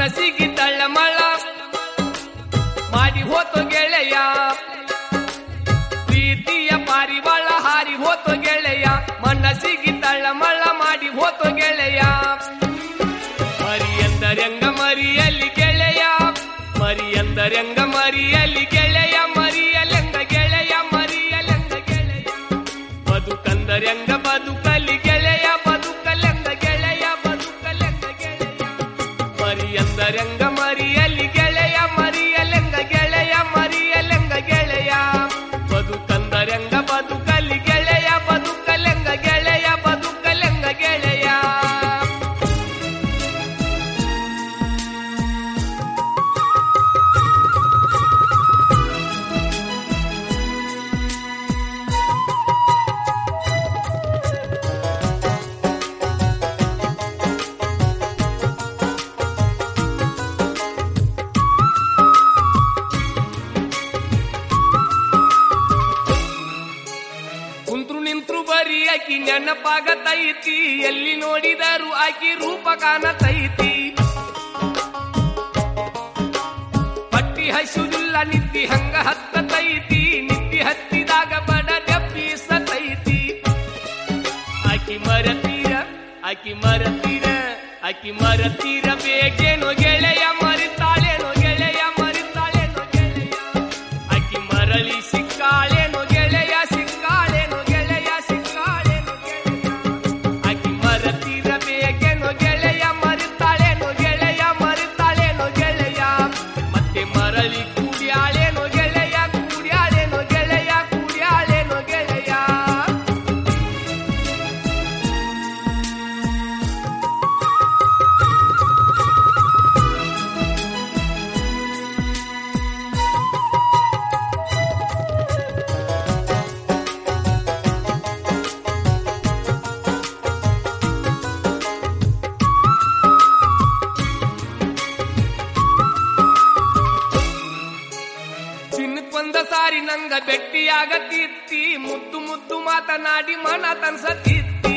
ಮನಸ್ಸಿಗೆ ತಳ್ಳಮಳ ಮಾಡಿ ಹೋತು ಗೆಳೆಯ ಪ್ರೀತಿಯ ಪಾರಿವಾಳ ಹಾರಿ ಹೋತು ಗೆಳೆಯ ಮನಸ್ಸಿಗೆ ತಳ್ಳಮಳ ಮಾಡಿ ಹೋತು ಗೆಳೆಯ ಮರಿ ಎಂದರೆಂಗ ಮರಿಯಲ್ಲಿ ಗೆಳೆಯ ಮರಿ ಎಂದರೆಂಗ ಮರಿಯಲ್ಲಿ ಗೆಳೆಯ ಮರಿಯಲೆಂಗ ಗೆಳೆಯ ಮರಿಯಲೆಂಗ ಗೆಳೆಯ ಬದುಕಂದರೆಂಗ ಬದುಕಲಿ ಗೆಳೆಯ ಬದುಕಲೆಂಗ ಗೆಳೆಯ ಬದುಕಲೆಂಗ ಗೆಳೆಯ ಮರಿ ಎಂದರೆಂಗ ಮರಿಯಲ್ಲಿ ಗೆಳೆಯ ಮರಿಯಲೆಂಗ ಗೆಳೆಯ ಮರಿಯಲೆಂಗ ಗೆಳೆಯ ಬದುಕಂದರೆಂಗ ಬದುಕಲಿ ಗೆಳೆಯ ಬದುಕಲೆಂಗ ಗೆಳೆಯ ಬದುಕಲೆಂಗ ಗೆಳೆಯ ಕುಂತ್ರು ನಿಂತ್ರು ಬರೀ ಆಕಿ ನೆನಪಾಗತೈತಿ ಎಲ್ಲಿ ನೋಡಿದರು ಆಕಿ ರೂಪ ಕಾಣತೈತಿ ಪಟ್ಟಿ ಹಸುದಿಲ್ಲ ನಿತ್ತಿ ಹಂಗ ಹತ್ತತೈತಿ ನಿತ್ತಿ ಹತ್ತಿದಾಗ ಬಡ ದಪ್ಪಿಸತೈತಿ ಆಕಿ ಮರತೀರ ಆಕಿ ಮರತೀರ ಆಕಿ ಮರತೀರ ಬೇಕೇನೋ ಗೆಳೆಯ ಮರಿತಾಳೇನೋ ಗೆಳೆಯ ಮರಿತಾಳೇನೋ ಗೆಳೆಯ ಆಕಿ ಮರಳಿ ಸಿಕ್ಕಾಳೇನೋ ಗೆಳೆಯ ಸಿಕ್ಕಾಳೇನೋ ಗೆಳೆಯ ಸಿಕ್ಕಾಳೇನೋ ಗೆಳೆಯ ಆಕಿ ಮರತೀರ ಬೇಕೇನೋ ಗೆಳೆಯ ಮರಿತಾಳೇನೋ ಗೆಳೆಯ ಮರಿತಾಳೇನೋ ಗೆಳೆಯ ಮತ್ತೆ ಮರಳಿ ಕೂಡ್ಯಾಳೇನೋ ಗೆಳೆಯ ಕೂಡ್ಯಾಳೇನೋ ಗೆಳೆಯ ಕೂಡ್ಯಾಳೇನೋ ಗೆಳೆಯ ಚಿನ್ನಕ್ಕೊಂದ ಸಾರಿ ನಂಗ ಭೆಟ್ಟಿಯಾಗತ್ತಿತ್ತಿ ಮುದ್ದು ಮುದ್ದು ಮಾತನಾಡಿ ಮನ ತನ್ಸತ್ತಿತ್ತಿ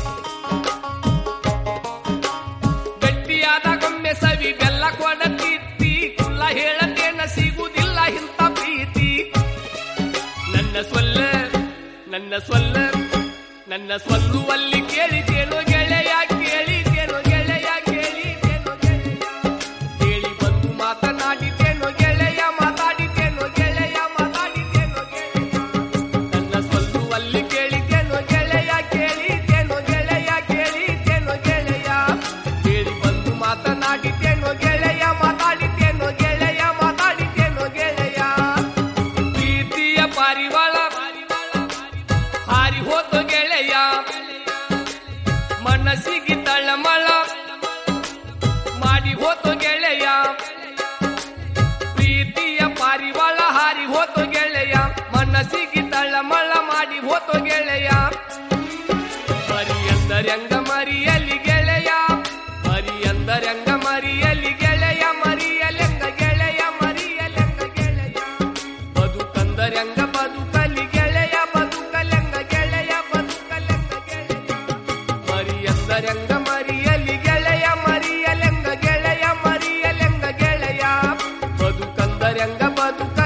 ಗಟ್ಟಿಯಾದಾಗೊಮ್ಮೆ ಸವಿ ಬೆಲ್ಲ ಕೊಡತಿತ್ತಿ ಕುಲ್ಲ ಹೇಳತೇನ ಸಿಗುವುದಿಲ್ಲ ಇಂಥ ಪ್ರೀತಿ ನನ್ನ ಸೊಲ್ಲ ನನ್ನ ಸೊಲ್ಲ ನನ್ನ ಸೊಲ್ಲುವಲ್ಲಿ ಕೇಳಿತೇನೋ ಗೆಳೆಯ ಕೇಳಿತೇನೋ ಗೆಳೆಯ ಕೇಳಿತೇನೋ ಗೆಳೆಯ ಕೇಳಿ ಬಂದು ಮಾತನಾಡಿತೇನೋ ಗೆಳೆಯ ಮಾತಾಡಿತೇನೋ ಗೆಳೆಯ ಮಾತಾಡಿತೇನೋ ಗೆಳೆಯ ನನ್ನ ಸೊಲ್ಲುವಲ್ಲಿ ಕೇಳಿತೇನೋ ಗೆಳೆಯ ಕೇಳಿತೇನೋ ಗೆಳೆಯ ಕೇಳಿತೇನೋ ಗೆಳೆಯ ಕೇಳಿ ಬಂದು ಮಾತನಾಡಿತೇನೋ ಗೆಳೆಯ ಮಾತಾಡಿತೇನೋ ಗೆಳೆಯ ಮಾತಾಡಿತೇನೋ ಗೆಳೆಯ ಪ್ರೀತಿಯ ಪಾರಿವಾಳ ಹಾರಿ ಹೋದ ಗೆಳೆಯ ಮನಸ್ಸಿಗೆ ತಳಮಳ ಮಾಡಿ ಹೋತು ಗೆಳೆಯ ಪ್ರೀತಿಯ ಪಾರಿವಾಳ ಹಾರಿ ಹೋತು ಗೆಳೆಯ ಮನಸ್ಸಿಗೆ ತಳಮಳ ಮಾಡಿ ಹೋತು ಗೆಳೆಯ ಮರಿ ಎಂದರೆಂಗ ಮರಿಯಲಿ ಗೆಳೆಯ ಮರಿ ಎಂದರೆಂಗ ಮರಿಯಲಿ ಗೆಳೆಯ ಮರಿಯಲೆಂಗ ಗೆಳೆಯ ಮರಿಯಲೆಂಗ ಗೆಳೆಯ ಬದುಕಂದರೆಂಗ ಬದುಕಲಿ ಗೆಳೆಯ ಬದುಕಲೆಂಗ ಗೆಳೆಯ ಬದುಕಲೆಂಗ ಗೆಳೆಯ ಮರಿ ಎಂದರೆಂಗ ಮರಿಯಲಿ ಗೆಳೆಯ ಮರಿಯಲೆಂಗ ಗೆಳೆಯ ಮರಿಯಲೆಂಗ ಗೆಳೆಯ ಬದುಕಂದರೆಂಗ ಬದುಕ